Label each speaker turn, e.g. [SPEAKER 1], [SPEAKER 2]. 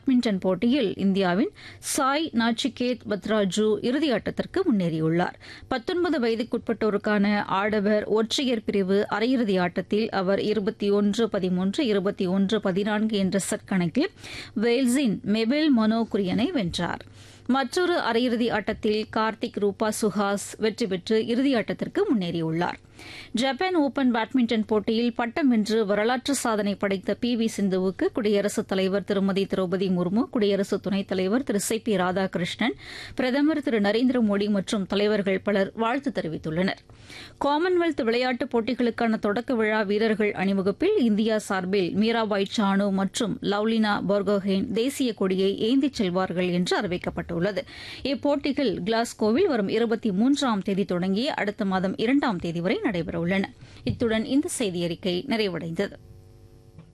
[SPEAKER 1] badminton போட்டியில் இந்தியாவின் சாய் நாச்சிகேத் பத்ராஜு இறுதியாட்டத்திற்கு முன்னேறியுள்ளார் பத்தொன்பது வயதுக்குட்பட்டோருக்கான ஆடவர் ஒற்றையர் பிரிவு அரையிறுதி ஆட்டத்தில் அவர் இருபத்தி ஒன்று பதிமூன்று இருபத்தி ஒன்று பதினான்கு என்ற செட் கணக்கில் வேல்ஸின் மெபெல் மனோகுரியனை வென்றார் மற்றொரு அரையிறுதி ஆட்டத்தில் கார்த்திக் ரூபா சுஹாஸ் வெற்றி பெற்று இறுதியாட்டத்திற்கு முன்னேறியுள்ளார் ஜப்பான் ஓபன் பேட்மிண்டன் போட்டியில் பட்டம் வென்று வரலாற்று சாதனை படைத்த பி வி சிந்துவுக்கு குடியரசுத் தலைவர் திருமதி திரௌபதி முர்மு குடியரசு துணைத் தலைவர் திரு சி பி ராதாகிருஷ்ணன் பிரதமர் திரு நரேந்திர மோடி மற்றும் தலைவர்கள் பலர் வாழ்த்து தெரிவித்துள்ளனர் காமன்வெல்த் விளையாட்டுப் போட்டிகளுக்கான தொடக்க விழா வீரர்கள் அணிவகுப்பில் இந்தியா சார்பில் மீராபாய் சானு மற்றும் லவ்லினா போர்கோஹென் தேசிய கொடியை ஏந்திச் செல்வார்கள் என்று அறிவிக்கப்பட்டுள்ளது இப்போட்டிகள் கிளாஸ்கோவில் வரும் இருபத்தி மூன்றாம் தேதி தொடங்கி அடுத்த மாதம் இரண்டாம் தேதி வரை நடைபெறவுள்ளன இத்துடன் இந்த செய்தியறிக்கை நிறைவடைந்தது